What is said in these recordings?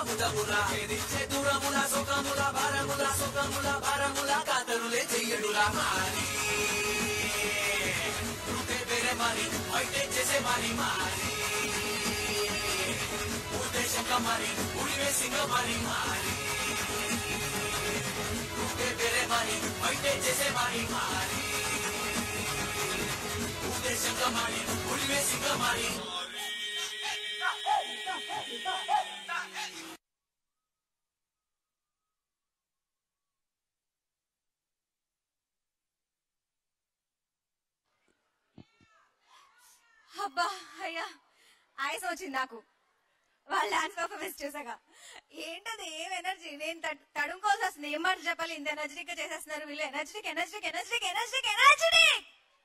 ఉదముల ఛేదించే దూరముల సుఖముల భారముల సుఖముల భారముల కాతరులే చెయ్యడులా మారి రుతే పేరే మారి బయటే చేసే మారి మారి ఉద్దేశంగా మారి ఉడివేసింగా మారి మారి రుతే పేరే మారి బయటే చేసే మారి మారి ఉద్దేశంగా మారి ఉడివేసింగా మారి అబ్బా అయ్యా ఆయాసం వచ్చింది నాకు వాళ్ళ డాన్స్ పర్ఫార్మెన్స్ చూసాక ఏంటది ఏం ఎనర్జీ నేను తడ్- తడుముకోవాల్సి వస్తుంది ఏం మాట చెప్పాలి ఇంత ఎనర్జెటిక్ గా చేసేస్తున్నారు వీళ్ళు energetic energetic energetic energetic energetic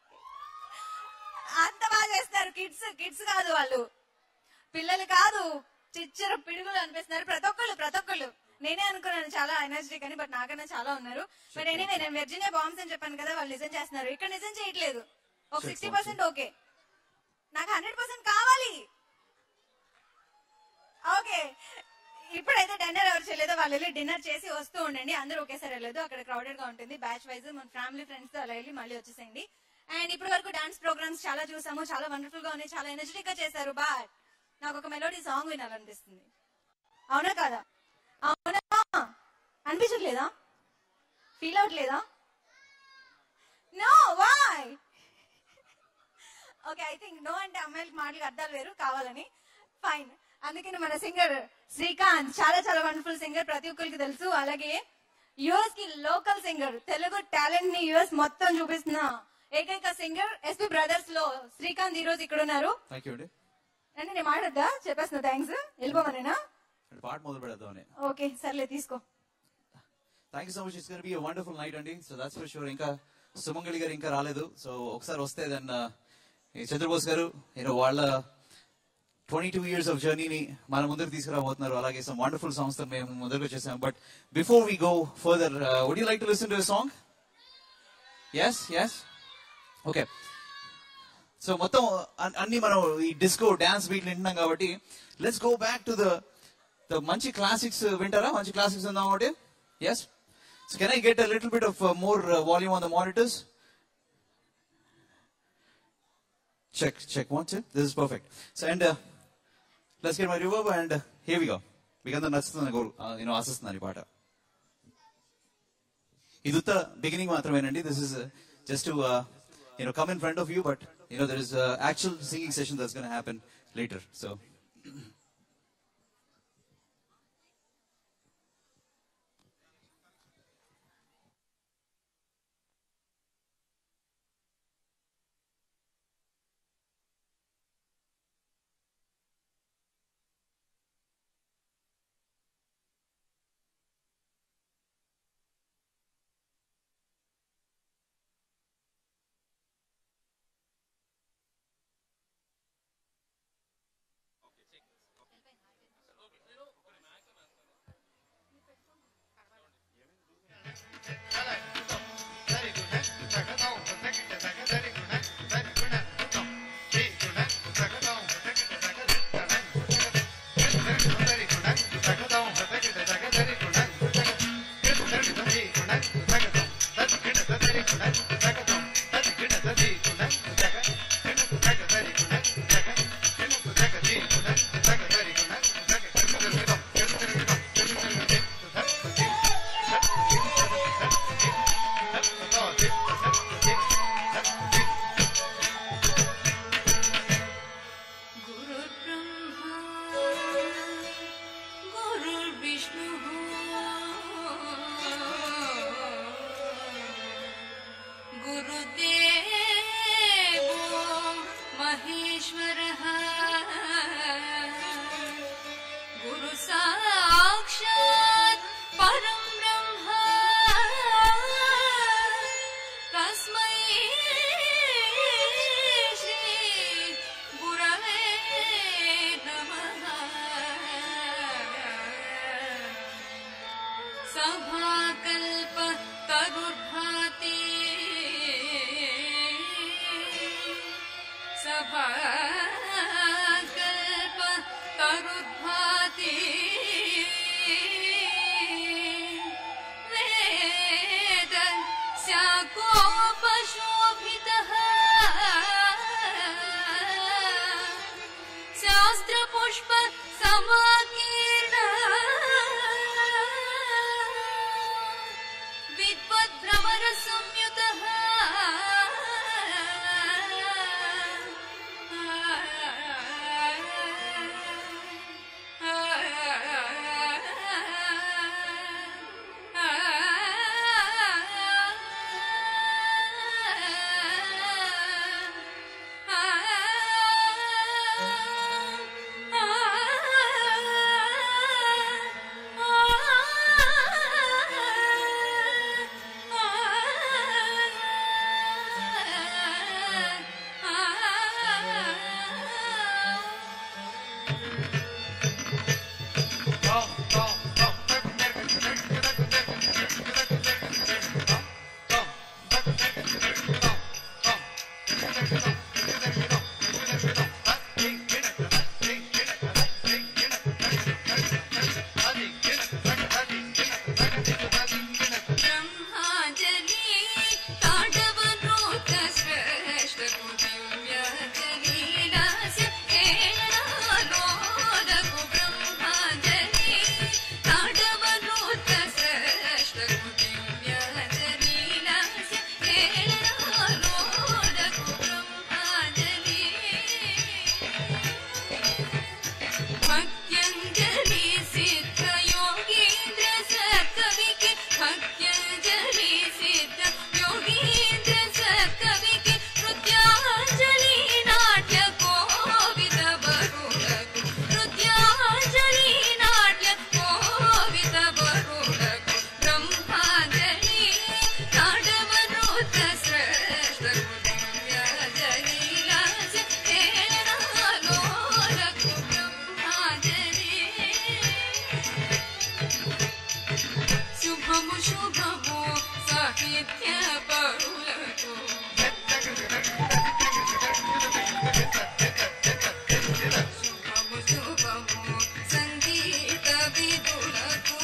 అంత బాగా చేస్తారు కిడ్స్ కిడ్స్ కాదు వాళ్ళు పిల్లలు కాదు చిచ్చర పిడుగులు అనిపిస్తున్నారు ప్రతి ఒక్కళ్ళు ప్రతి ఒక్కళ్ళు నేనే అనుకున్నాను చాలా ఎనర్జెటిక్ అని బట్ నాకన్నా చాలా ఉన్నారు బట్ ఎనీవే నేను వెర్జినియా బాంబ్స్ అని చెప్పాను కదా వాళ్ళు నిజం చేస్తున్నారు ఇక్కడ నిజం చేయట్లేదు ఒక సిక్స్టీ పర్సెంట్ ఓకే నాకు హండ్రెడ్ పర్సెంట్ కావాలి ఓకే ఇప్పుడైతే డిన్నర్ ఎవరు చేయలేదో వాళ్ళు వెళ్ళి డిన్నర్ చేసి వస్తూ ఉండండి అందరూ ఒకేసారి వెళ్ళదు అక్కడ క్రౌడెడ్ గా ఉంటుంది బ్యాచ్ వైజ్ మన ఫ్యామిలీ ఫ్రెండ్స్ తో అలా వెళ్ళి మళ్ళీ వచ్చేసేయండి అండ్ ఇప్పటి వరకు డాన్స్ ప్రోగ్రామ్స్ చాలా చూసాము చాలా వండర్ఫుల్ గా ఉన్నాయి చాలా ఎనర్జెటిక్ గా చేశారు బట్ నాకు ఒక మెలోడీ సాంగ్ వినాలనిపిస్తుంది అవునా కాదా అవునా అనిపించట్లేదా ఫీల్ అవట్లేదా no why okay I think no అంటే అమ్మాయిలకి మాటలకు అర్థాలు వేరు కావాలని ఫైన్ అందుకని మన సింగర్ శ్రీకాంత్ చాలా చాలా వండర్ఫుల్ సింగర్ ప్రతి ఒక్కరికి తెలుసు అలాగే యుఎస్ కి లోకల్ సింగర్ తెలుగు టాలెంట్ ని యుఎస్ మొత్తం చూపిస్తున్న ఏకైక సింగర్ ఎస్పీ బ్రదర్స్ లో శ్రీకాంత్ ఈ రోజు ఇక్కడ ఉన్నారు థ్యాంక్ యూ అండి అంటే నేను మాట్లాడదా చెప్పేస్తున్నా థ్యాంక్స్ వెళ్ళిపోమనేనా అంటే పాట మొదలు పెడదామని ఓకే సర్లే తీసుకో thank you so much it's gonna be wonderful night అండి సో దాట్స్ ఫర్ షూర్ ఇంకా సుమంగళి గారు ఇంకా రాలేదు సో ఒకసారి వస్తే దెన్ చంద్రబోస్ గారు యూనో వాళ్ళ ట్వంటీ టూ ఇయర్స్ ఆఫ్ జర్నీని మన ముందుకు తీసుకురాబోతున్నారు అలాగే సమ్ వండర్ఫుల్ సాంగ్స్ మేము ముందుకు చేసాం but before we go further would you like to listen to song yes yes okay so మొత్తం అన్- అన్ని మనం ఈ డిస్కో డాన్స్ బీట్లు వింటున్నాం కాబట్టి let's go back to the the మంచి క్లాసిక్స్ వింటారా మంచి క్లాసిక్స్ ఉందాం ఒకటి yes so can I get a little bit of more volume on the monitors check check one check this is perfect so and let's get my reverb and here we go మీకు అందరూ నచ్చుతుందని కోరు నేను ఆశిస్తున్నాను ఈ పాట ఇది ఉత్త బిగినింగ్ మాత్రమేనండి this is just you know come in front of you but you know there is actual singing session that's gonna happen later so गुरुर्ब्रह्मा गुरुर्विष्णुः गुरुदेवो महेश्वरः गुरु साक्षात् परं ब्रह्म तस्मै श्री गुरवे नमः सभाकल्प तरुर्भाति सभाकल्प तरुर्भाति ब्रह्माञ्जलि ताण्डवनृत्त श्रेष्ठ दिव्यजलीलास्य खेलनालोलकु ब्रह्माञ्जलि ताण्डवनृत्त श्रेष्ठ दिव्यजलीलास्य खेलनालोलकु ब्रह्माञ्जलि भक्त्यञ्जलि सिद्ध योगीन्द्र सत्कविके भक्त्यञ्जलि सिद्ध योगीन्द्र सत्कविके नृत्याञ्जलि नाट्य कोविद बरुडकु नृत्याञ्जलि नाट्य कोविद बरुडकु ब्रह्माञ्जलि ताण्डवनृत्य श्रेष्ठ दिव्यजलीलास्य खेलनालोलकु ब्रह्माञ्जलि శుభము శుభము సాహిత్య పరులకు శుభము శుభము సంగీత విధులకు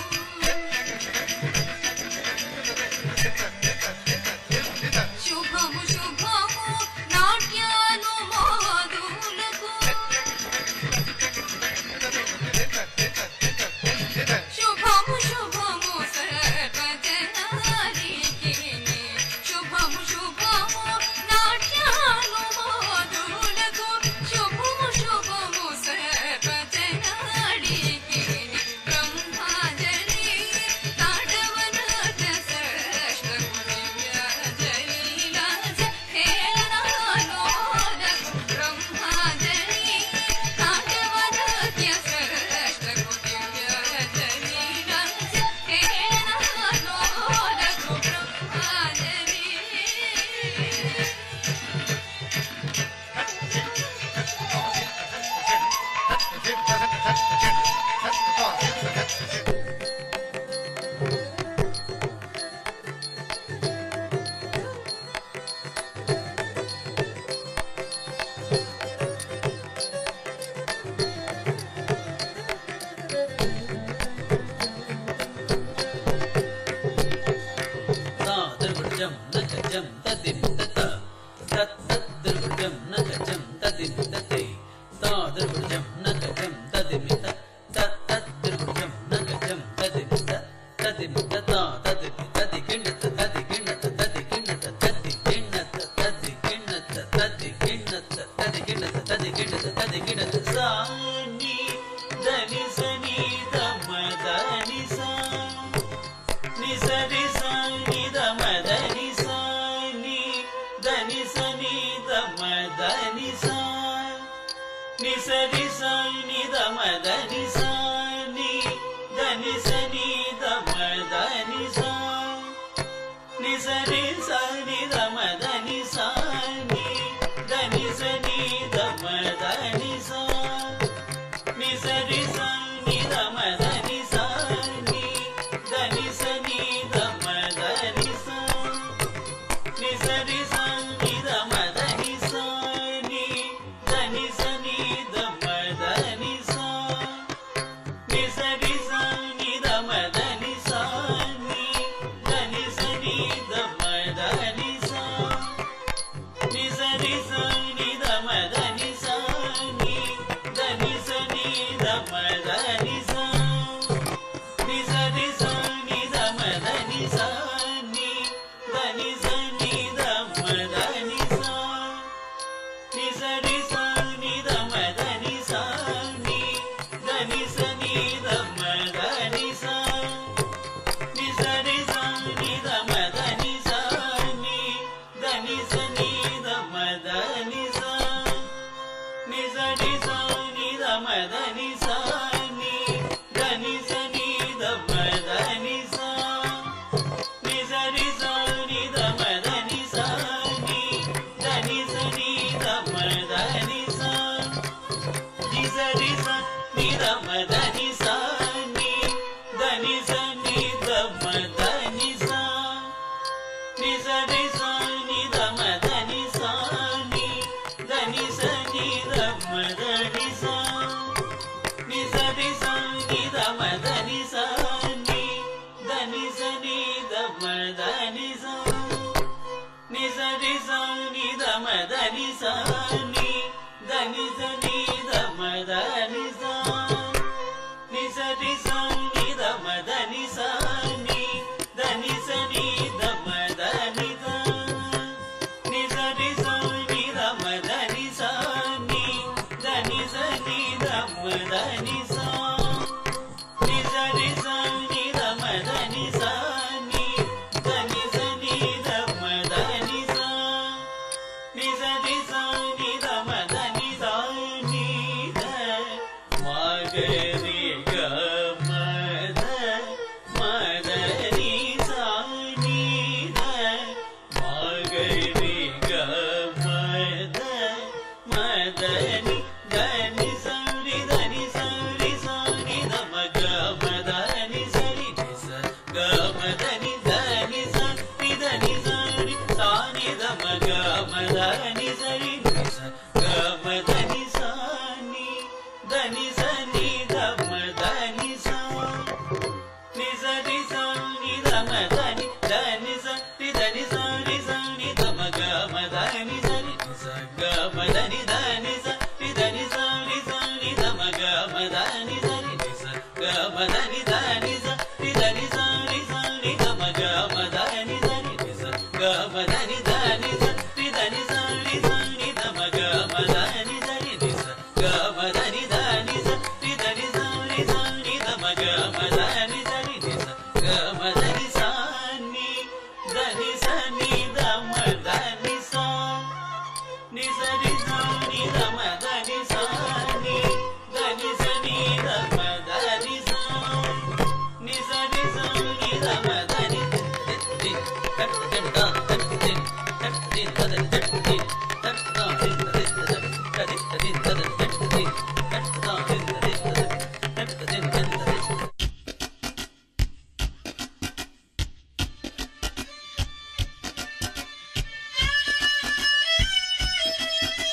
శుభము శుభము నాట్యాను మోదులకు శుభము శుభము సర్వజనానికి శుభము శుభము నాట్యాను మోదులకు శుభము శుభము సర్వజనానికి బ్రహ్మాజలి తాండవనాథ శ్రేష్ఠ దివ్యజలీలాజ హేళనాలోలకు బ్రహ్మాజలి తాండవనాథ్య శ్రేష్ఠ దివ్యజలీలాజ హేళనాలోలకు బ్రహ్మాజలి తాదృజం నగజం తదింతత తత్తద్రుజం నగజం తదింతతే తాదృజం నగజం తదిమిత తత్తద్రుజం నగజం తదిమిత తదిమిత తాదది తదిగిణత తదిగిణత తదిగిణత తదిగిణత తదిగిణత తదిగిణత తదిగిణత తదిగిణత తదిగిణత సాని దని సని దమదని సా నిసరి సని దమదని సని దని సని దమదని సా నిసరి సని దమదని సని దని సని దమదని సా నిసరి సని దమదని సని దని సని దమదని సా నిసరి సని దమదని సని దని సని దమదని సా నిసరి సని దమదని సని దని సని దమదని సా నిసరి సని దమదని సని దని సని దమదని సా నిసరి సని దమదని సని దని సని దమదని సా నిసరి సని దమదని సని దని సని దమదని సా నిసరి సని దమదని సని దని సని దమదని సా నిసరి సని దమదని సని దని సని దమదని సా నిసరి సని దమదని సని దని సని దమదని సా నిసరి సని దమదని సని దని సని దమదని సా నిసరి సని దమదని సని దని సని దమదని సా నిసరి సని దమదని సని సాని దని సని దమ దని సా ని సరి సని దమ దని సాని దని సని దమ దని దా ని సరి సని దమ దని సాని దని సని దమ దని సా ని సరి సని దమ దని సాని దని సని దమ దని సా ని సరి సని దమ దని సాని ద మగరి గ మద మదని సాని ద మగరి గ మద మదని దని సరి దని సరి సని దమ గ మదని సరి నిస గ మదని దని సరి దని సరి సాని దమ గ మదని సరి నిస గ మదని సాని దని సని దమ దని సా ని సరి సని దమ దని దని సరి దని సరి సని దమ గ మదని సరి నిస గ మదని దని సరి దని సరి సని దమ గ మదని సరి నిస గ మదని దని సరి దని సరి సని దమ గ మదని సరి నిస గ మదని దని సరి దని సరి సని దమ గ మదని సరి నిస గ మదని దని సరి దని సరి సని దమ గ మదని సరి నిస గ మదని సాని దని సని దమ దని సా ని సరి సని దమ దని సాని దని సని దమ దని సా ని సరి సని దమ దని తి కట్ తి దా కట్ తి కట్ తి దద కట్ తి కట్ దా తి దద కట్ తి దద కట్ తి కట్ దా తి దద కట్ తి దద ఆ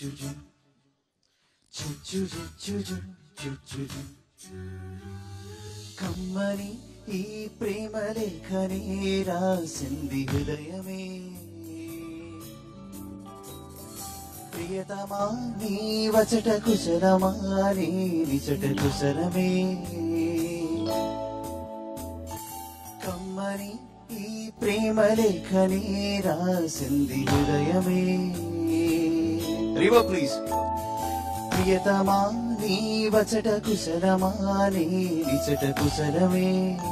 చుచుచు చుచుచు చుచుచు కమ్మని ఈ ప్రేమ లేఖనే రాసింది హృదయమే ప్రియతమా నీ వచట కుశలమా నీ నిచట కుశలమే కమ్మని ఈ ప్రేమ లేఖనే రాసింది హృదయమే రివో ప్లీజ్ ప్రియతమా నీ వచట కుశలమా నీ నిచట కుశలమే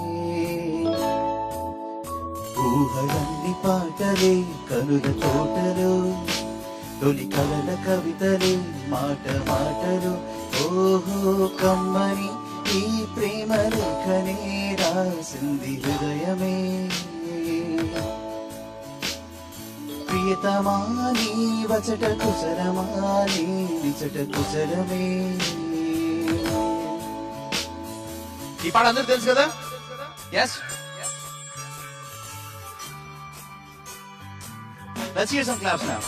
ఊహలన్ని పాటలే కనుల తోటలో తొలి కలల కవితలే మాట మాటలు ఓహో కమ్మని ఈ ప్రేమ లేఖనే రాసింది హృదయమే ప్రియతమా నీ వచట కుశలమా నీ నిచట కుశలమే ఈ పాట అందరూ తెలుసు కదా yes Let's hear some claps now.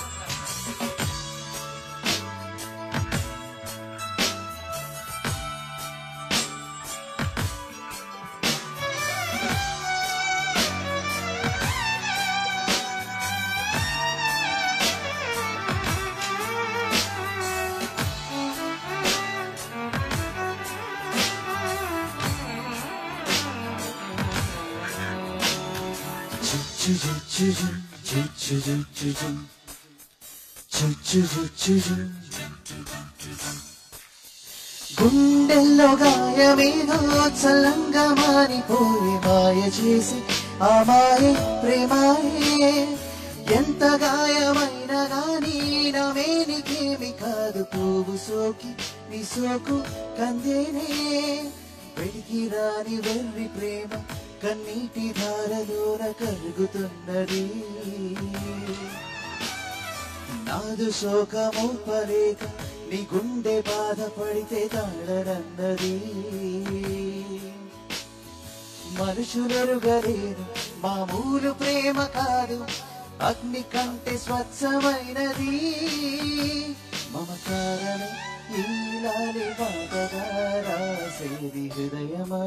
గుండెల్లో గాయమేదో చల్లంగా మారిపోయి మాయ చేసి ఆ మాయే ప్రేమాయే ఎంత గాయమైనా గాని నా మేనికేమి కాదు పువ్వు సోకి నీ సోకు కందేనే వెడికి రాని వెర్రి ప్రేమ కన్నీటి ధారలోన కరుగుతున్నది నాదు శోకము పలేక నీ గుండె బాధపడితే తాళనన్నది మనుషులరుగలేరు మామూలు ప్రేమ కాదు అగ్ని కంటే స్వచ్ఛమైనది మమకారమే ఈలాలి బాధగా రాసేది హృదయమా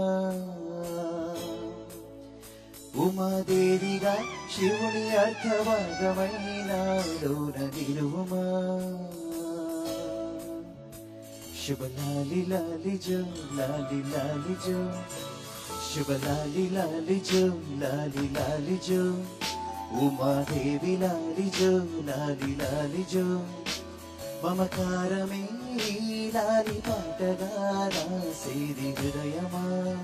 ఉమాదేవిగా శివుని అర్థవర్గమైన లోన నిలువుమా శుభలాలి లాలి జో లాలి లాలి జో శుభలాలి లాలి జో లాలి లాలి జో ఉమాదేవి లాలి జో లాలి లాలి జో మమకారమే ఈ లాలి పాటగా రాసేది హృదయమా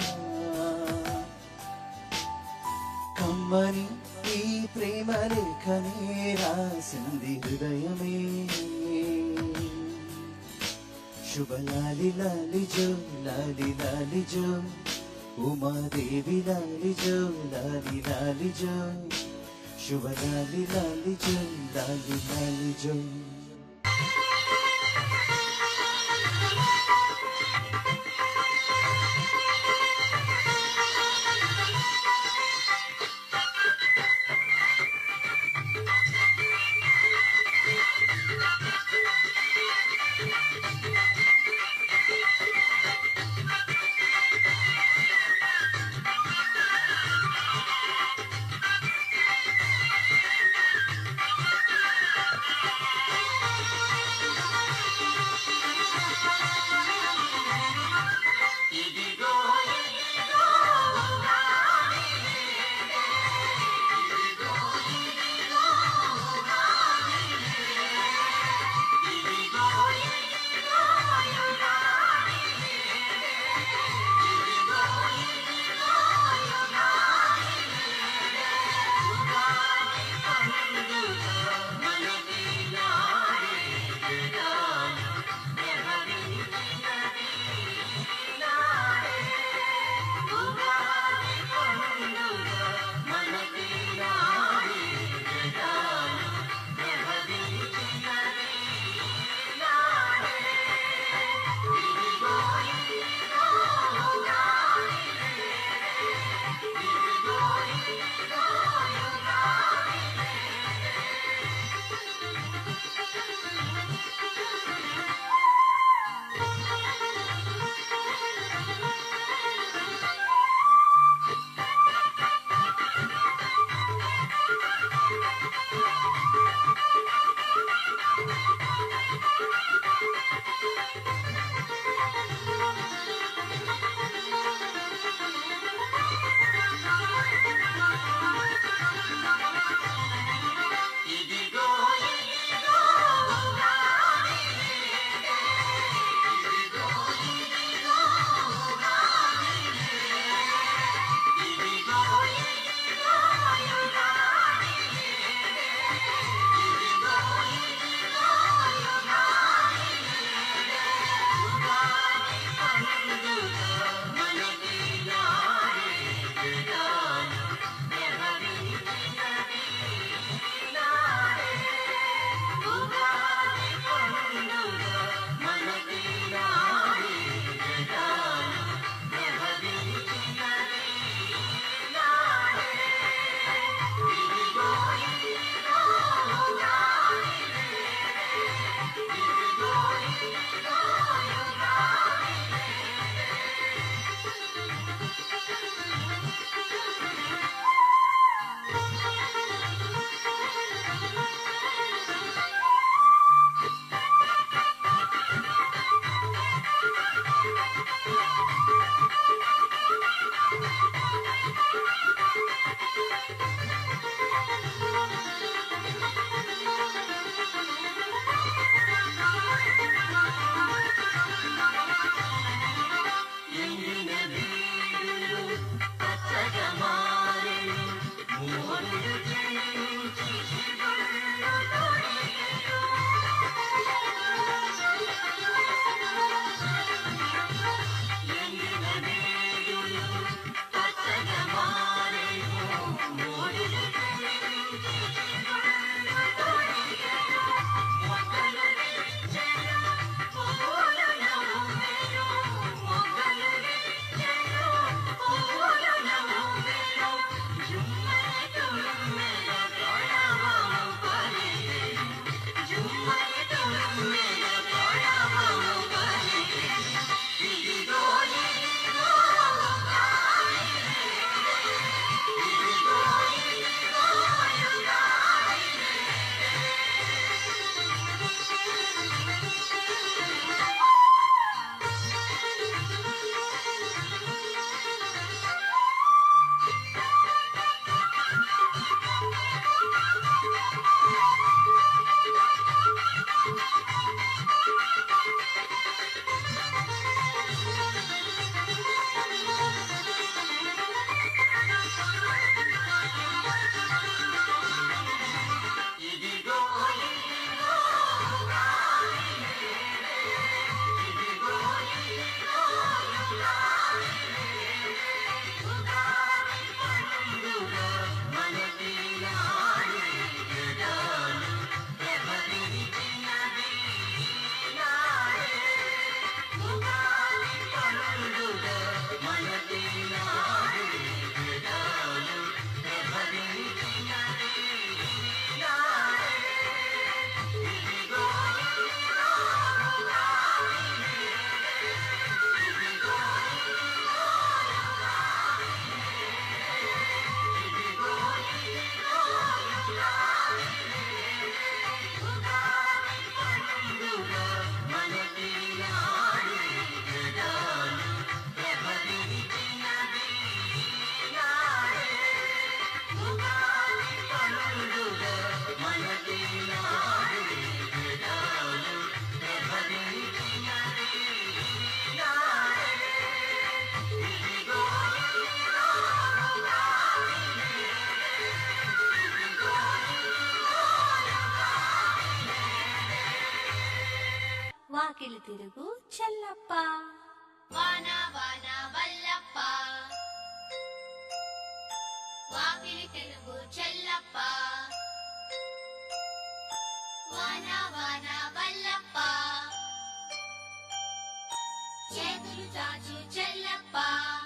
కమ్మని ఈ ప్రేమ లేఖనే రాసింది హృదయమే శుభలాలి లాలి జో లాలి లాలి జో ఉమాదేవి లాలి జో లాలి లాలి జో శుభలాలి లాలి జో లాలి లాలి జో తిరుగు చల్లప్ప వాన వాన వల్లప్ప వాకిలి తెలుగు చెల్లప్ప వాన వాన వల్లప్ప చేతులు చాచు చెల్లప్ప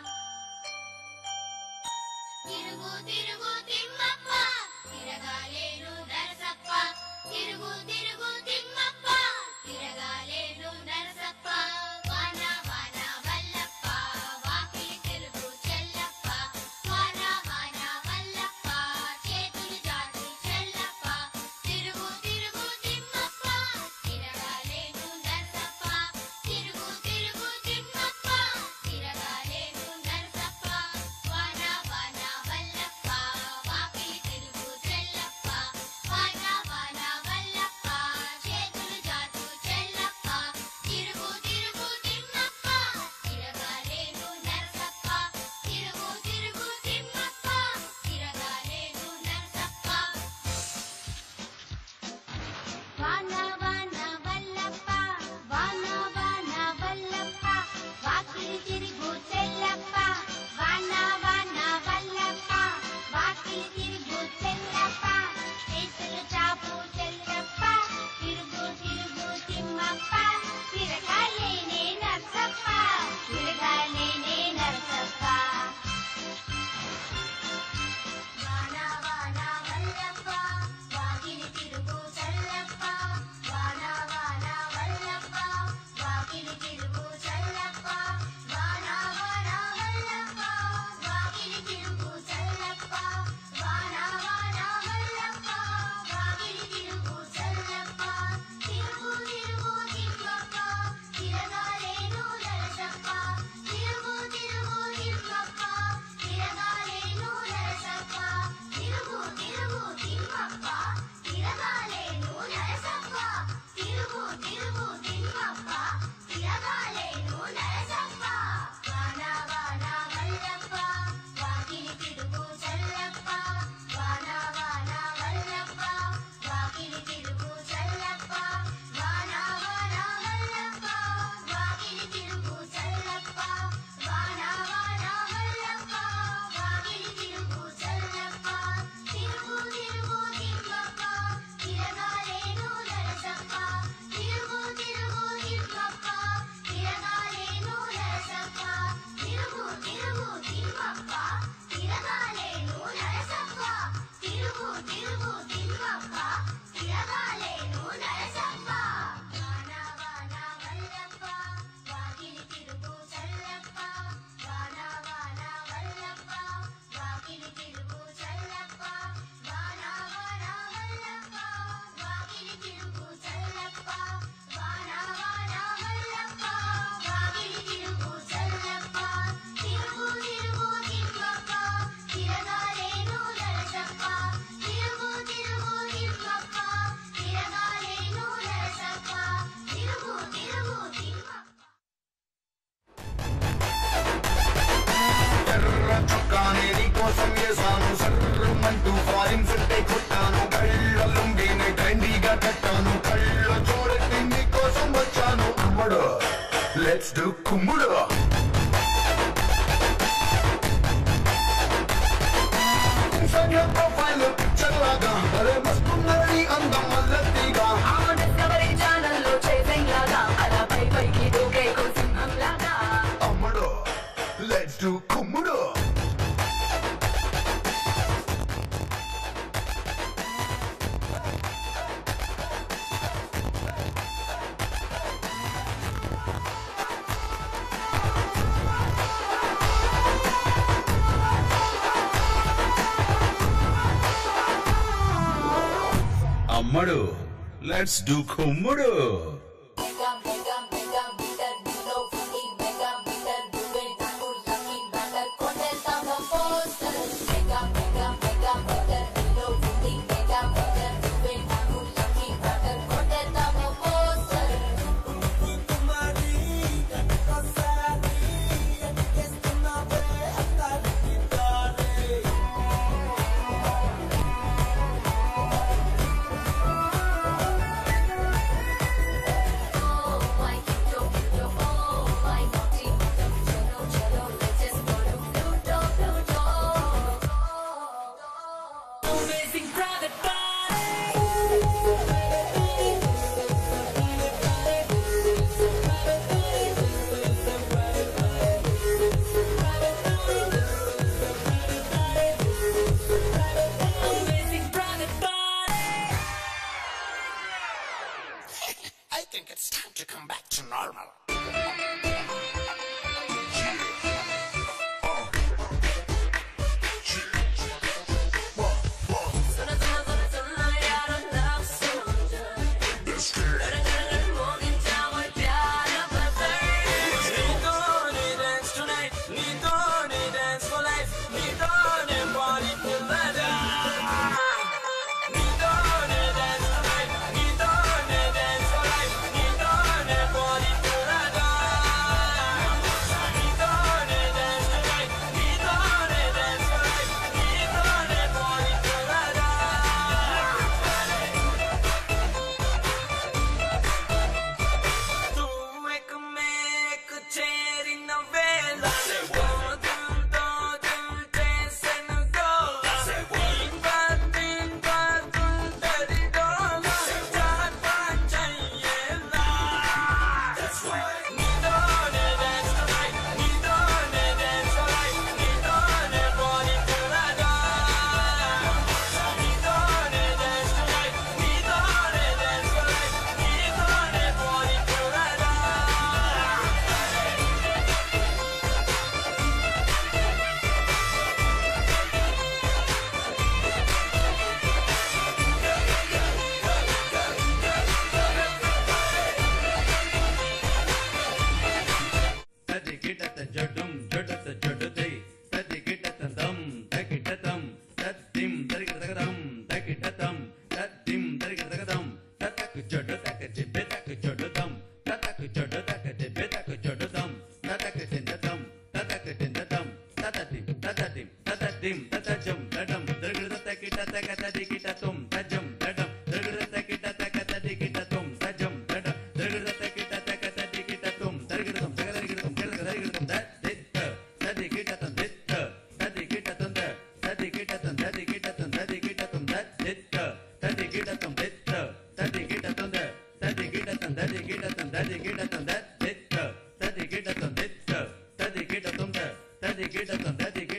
తిరుగు తిరుగు తిమ్మప్ప తిరగాలేను నరసప్ప తిరుగు తిరుగు తిమ్మప్ప తిరగాలేను నరసప్ప వాన వాన వల్లప్ప వాకిలి తెలుగు చెల్లప్ప వాన వాన వల్లప్ప చేతులు చాటు చెల్లప్ప తిరుగు తిరుగు తిమ్మప్ప తిరగాలేను నరసప్ప తిరుగు తిరుగు తిమ్మప్ప తిరగాలేను నరసప్ప వాన వాన వల్లప్ప వాకిలి తెలుగు చెల్లప్ప వాన వాన వల్లప్ప చేతులు చాటు చెల్లప్ప తిరుగు తిరుగు తిమ్మప్ప తిరగాలేను నరసప్ప తిరుగు తిరుగు తిమ్మప్ప తిరగాలేను నరసప్ప వాన వాన వల్లప్ప వాన వాన వల్లప్ప వాకిలి తిరుగు చెల్లప్ప వాన వాన వల్లప్ప వాకిలి తిరుగు చెల్లప్ప చేతులు చాపు చెల్లప్ప తిరుగు తిరుగు తిమ్మప్ప తిరగాలేనే నరసప్ప తిరగాలేనే నరసప్ప వాన వాన వల్లప్ప వాకిలి తిరుగు చల్లప్ప వాన వాన వల్లప్ప వాకిలి తిరుగు చల్లప్ప వాన వాన వల్లప్ప వాకిలి తిరుగు చల్లప్ప వాన వాన వల్లప్ప వాకిలి తిరుగు చల్లప్ప తిరుగు తిరుగు తిమ్మప్ప తిరగాలేను నరసప్ప తిరుగు తిరుగు తిమ్మప్ప తిరగాలేను నరసప్ప తిరుగు తిరుగు తిమ్మప్ప తిరగాలేను నరసప్ప తిరుగు తిరుగు తిమ్మప్ప తిరగాలేను నరసప్ప వాన వాన వల్లప్ప వాకిలి తిరుగు చల్లప్ప వాన వాన వల్లప్ప వాకిలి తిరుగు చల్లప్ప వాన వాన వల్లప్ప వాకిలి తిరుగు చల్లప్ప వాన వాన వల్లప్ప వాకిలి తిరుగు చల్లప్ప తిరుగు తిరుగు తిమ్మప్ప తిరగాలేను నరసప్ప తిరుగు తిరుగు తిమ్మప్ప తిరగాలేను నరసప్ప తిరుగు తిరుగు తిమ్మప్ప తిరగాలేను నరసప్ప తిరుగు తిరుగు తిమ్మప్ప తిరగాలేను నరసప్ప వాన వాన వల్లప్ప వాకిలి తిరుగు చల్లప్ప వాన వాన వల్లప్ప వాకిలి తిరుగు చల్లప్ప వాన వాన వల్లప్ప వాకిలి తిరుగు చల్లప్ప వాన వాన వల్లప్ప వాకిలి తిరుగు చల్లప్ప తిరుగు తిరుగు తిమ్మప్ప తిరగాలేను నరసప్ప తిరుగు తిరుగు తిమ్మప్ప తిరగాలేను నరసప్ప తిరుగు తిరుగు తిమ్మప్ప ఎర్ర చొక్కానే నీకోసం వేసాను సర్రమంటూ ఫారిన్ సెట్టే కొట్టాను కళ్ళ లుంగిని ట్రెండీగా కట్టాను కళ్ళ చూడటి నీకోసం వచ్చాను కుమ్ముడు లెట్స్ డు కుమ్ముడు ఇన్స్టాగ్రామ్ ప్రొఫైల్ పిక్చర్ లాగా అరే మస్తున్నది అందం మల్లతిగా డిస్కవరీ ఛానల్లో చేసింగ్ లాగా అలా పై పైకి దూకే సింహం లాగా అమ్ముడు లెట్స్ డు కుమ్ముడు అమ్మడు లెట్స్ డూ కుమ్ముడు mega mega mega meter below fully mega meter దువే నాకు లక్కీ మ్యాటర్ కొట్టేద్దాం poster mega mega mega meter below fully mega meter దువే నాకు లక్కీ మ్యాటర్ కొట్టేద్దాం పోస్టర్ Every తతకటిందతం తతకటిందతం తతతిం తతతిం తతతిం తతజం తడం దృగృత తకిట తక తదికిట తుం తజం తడం దృగృత తకిట తక తదికిట తుం తజం తడం దృగృత తకిట తక తదికిట తుం దృగృతం తగదరిగితం కిరదరిగితం దదిత్త తదికిటతం దిత్త తదికిటతం ద తదికిటతం తదికిటతం తదికిటతం దదిత్త తదికిటతం దిత్త తదికిటతం ద తదికిటతం తదికిటతం తదికిటతం దదిత్త తదికిటతం దిత్త తదికిటతం ద తదికిటతం తదికిటతం